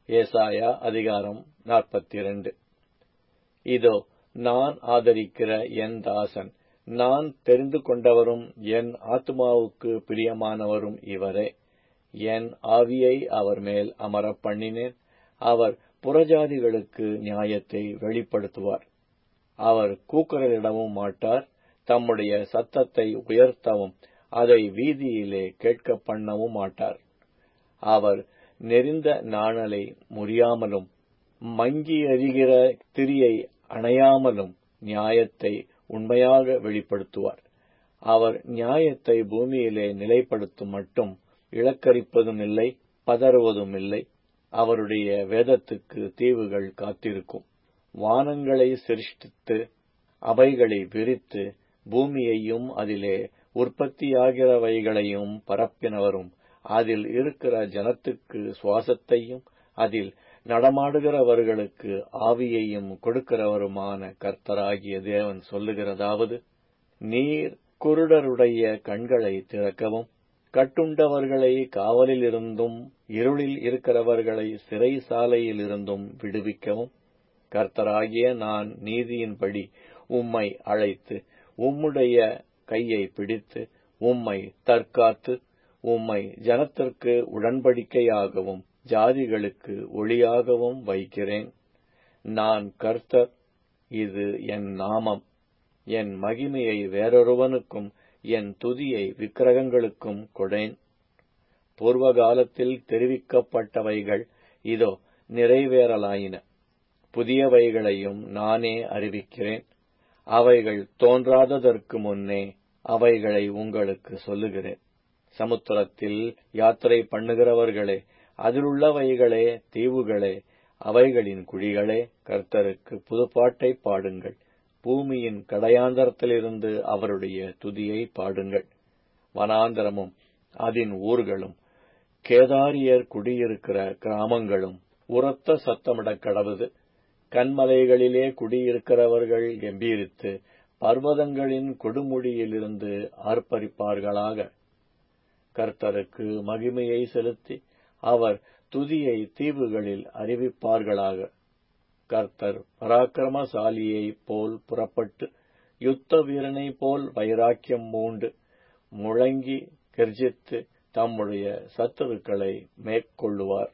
ஏசாயா அதிகாரம் நாற்பத்திரண்டு இதோ நான் ஆதரிக்கிற என் தாசன் நான் தெரிந்து கொண்டவரும் என் ஆத்துமாவுக்கு பிரியமானவரும் இவரே என் ஆவியை அவர் மேல் அமரப் பண்ணினேன் அவர் புறஜாதிகளுக்கு நியாயத்தை வெளிப்படுத்துவார் அவர் கூக்குரலிடவும் மாட்டார் தம்முடைய சத்தத்தை உயர்த்தவும் அதை வீதியிலே கேட்கப் பண்ணவும் மாட்டார் அவர் நெறிந்த நாணலை முறியாமலும் மங்கி எறிகிற திரியை அணையாமலும் நியாயத்தை உண்மையாக வெளிப்படுத்துவார் அவர் நியாயத்தை பூமியிலே நிலைப்படுத்தும் மட்டும் இழக்கரிப்பதும் இல்லை பதறுவதும் இல்லை அவருடைய வேதத்துக்கு தீவுகள் காத்திருக்கும் வானங்களை சிருஷ்டித்து அவைகளை விரித்து பூமியையும் அதிலே உற்பத்தியாகிறவைகளையும் பரப்பினவரும் அதில் இருக்கிற ஜனத்துக்கு சுவாசத்தையும் அதில் நடமாடுகிறவர்களுக்கு ஆவியையும் கொடுக்கிறவருமான கர்த்தராகிய தேவன் சொல்லுகிறதாவது நீர் குருடருடைய கண்களை திறக்கவும் கட்டுண்டவர்களை காவலிலிருந்தும் இருளில் இருக்கிறவர்களை சிறைசாலையிலிருந்தும் விடுவிக்கவும் கர்த்தராகிய நான் நீதியின்படி உம்மை அழைத்து உம்முடைய கையை பிடித்து உம்மை தற்காத்து உம்மை ஜனத்திற்கு உடன்படிக்கையாகவும் ஜாதிகளுக்கு ஒளியாகவும் வைக்கிறேன் நான் கர்த்தர் இது என் நாமம் என் மகிமையை வேறொருவனுக்கும் என் துதியை விக்கிரகங்களுக்கும் கொடேன் பூர்வ காலத்தில் தெரிவிக்கப்பட்டவைகள் இதோ நிறைவேறலாயின புதியவைகளையும் நானே அறிவிக்கிறேன் அவைகள் தோன்றாததற்கு முன்னே அவைகளை உங்களுக்கு சொல்லுகிறேன் சமுத்திரத்தில் யாத்திரை பண்ணுகிறவர்களே அதிலுள்ளவைகளே தீவுகளே அவைகளின் குழிகளே கர்த்தருக்கு புதுப்பாட்டை பாடுங்கள் பூமியின் கடையாந்தரத்திலிருந்து அவருடைய துதியை பாடுங்கள் வனாந்தரமும் அதன் ஊர்களும் கேதாரியர் குடியிருக்கிற கிராமங்களும் உரத்த சத்தமிடக் கடவுது கண்மலைகளிலே குடியிருக்கிறவர்கள் கம்பீரித்து பர்வதங்களின் கொடுமுடியிலிருந்து ஆர்ப்பரிப்பார்களாக கர்த்தருக்கு மகிமையை செலுத்தி அவர் துதியை தீவுகளில் அறிவிப்பார்களாக கர்த்தர் பராக்கிரமசாலியைப் போல் புறப்பட்டு யுத்த வீரனைப் போல் வைராக்கியம் மூண்டு முழங்கி கர்ஜித்து தம்முடைய சத்துருக்களை மேற்கொள்ளுவார்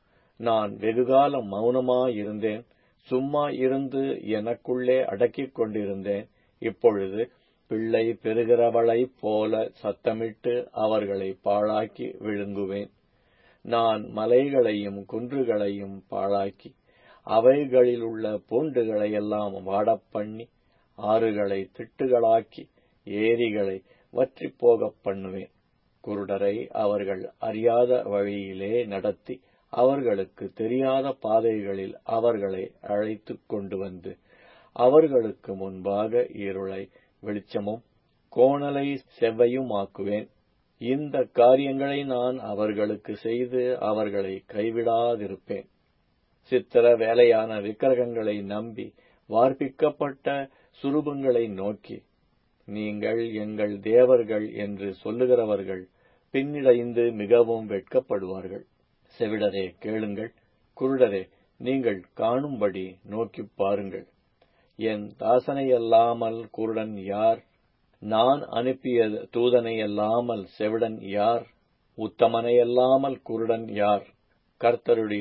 நான் வெகுகாலம் மௌனமாயிருந்தேன் சும்மா இருந்து எனக்குள்ளே அடக்கிக் கொண்டிருந்தேன் இப்பொழுது பிள்ளை பெறுகிறவளைப் போல சத்தமிட்டு அவர்களை பாழாக்கி விழுங்குவேன் நான் மலைகளையும் குன்றுகளையும் பாழாக்கி அவைகளிலுள்ள பூண்டுகளையெல்லாம் வாடப்பண்ணி ஆறுகளை திட்டுகளாக்கி ஏரிகளை வற்றிப் போகப் பண்ணுவேன் குருடரை அவர்கள் அறியாத வழியிலே நடத்தி அவர்களுக்கு தெரியாத பாதைகளில் அவர்களை அழைத்துக் கொண்டு வந்து அவர்களுக்கு முன்பாக இருளை வெளிச்சமும் கோணலை செவ்வையுமாக்குவேன் இந்த காரியங்களை நான் அவர்களுக்கு செய்து அவர்களை கைவிடாதிருப்பேன் சித்திர வேலையான விக்கிரகங்களை நம்பி வார்ப்பிக்கப்பட்ட சுரூபங்களை நோக்கி நீங்கள் எங்கள் தேவர்கள் என்று சொல்லுகிறவர்கள் பின்னிடைந்து மிகவும் வெட்கப்படுவார்கள் செவிடரே கேளுங்கள் குருடரே நீங்கள் காணும்படி நோக்கிப் பாருங்கள் என் தாசனையல்லாமல் குருடன் யார் நான் அனுப்பிய தூதனையல்லாமல் செவிடன் யார் உத்தமனையல்லாமல் குருடன் யார் கர்த்தருடைய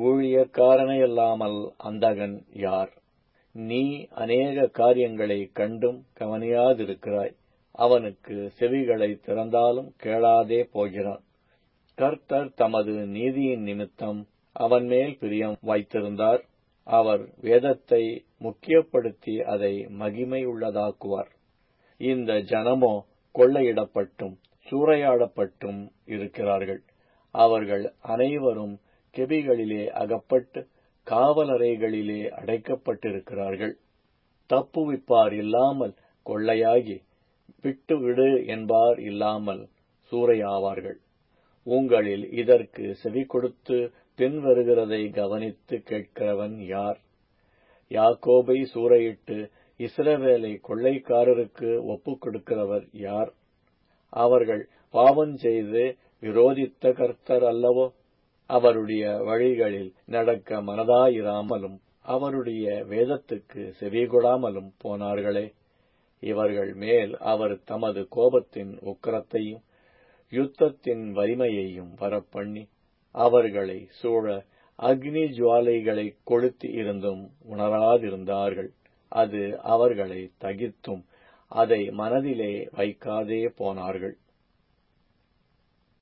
ஊழியக்காரனையல்லாமல் அந்தகன் யார் நீ அநேக காரியங்களை கண்டும் கவனியாதிருக்கிறாய் அவனுக்கு செவிகளை திறந்தாலும் கேளாதே போகிறான் கர்த்தர் தமது நீதியின் நிமித்தம் அவன் மேல் பிரியம் வைத்திருந்தார் அவர் வேதத்தை முக்கியப்படுத்தி அதை மகிமை உள்ளதாக்குவார் இந்த ஜனமோ கொள்ளையிடப்பட்டும் சூறையாடப்பட்டும் இருக்கிறார்கள் அவர்கள் அனைவரும் கெபிகளிலே அகப்பட்டு காவலறைகளிலே அடைக்கப்பட்டிருக்கிறார்கள் தப்புவிப்பார் இல்லாமல் கொள்ளையாகி விட்டுவிடு என்பார் இல்லாமல் சூறையாவார்கள் உங்களில் இதற்கு செவி கொடுத்து பின்வருகிறதை கவனித்து கேட்கிறவன் யார் யாக்கோபை சூறையிட்டு இஸ்ரவேலை கொள்ளைக்காரருக்கு ஒப்புக் கொடுக்கிறவர் யார் அவர்கள் பாவம் செய்து விரோதித்த கர்த்தர் அல்லவோ அவருடைய வழிகளில் நடக்க மனதாயிராமலும் அவருடைய வேதத்துக்கு செவிகொடாமலும் போனார்களே இவர்கள் மேல் அவர் தமது கோபத்தின் உக்கிரத்தையும் யுத்தத்தின் வலிமையையும் வரப்பண்ணி அவர்களை சூழ அக்னி ஜுவாலைகளை கொளுத்தி இருந்தும் உணராதிருந்தார்கள் அது அவர்களை தகித்தும் அதை மனதிலே வைக்காதே போனார்கள்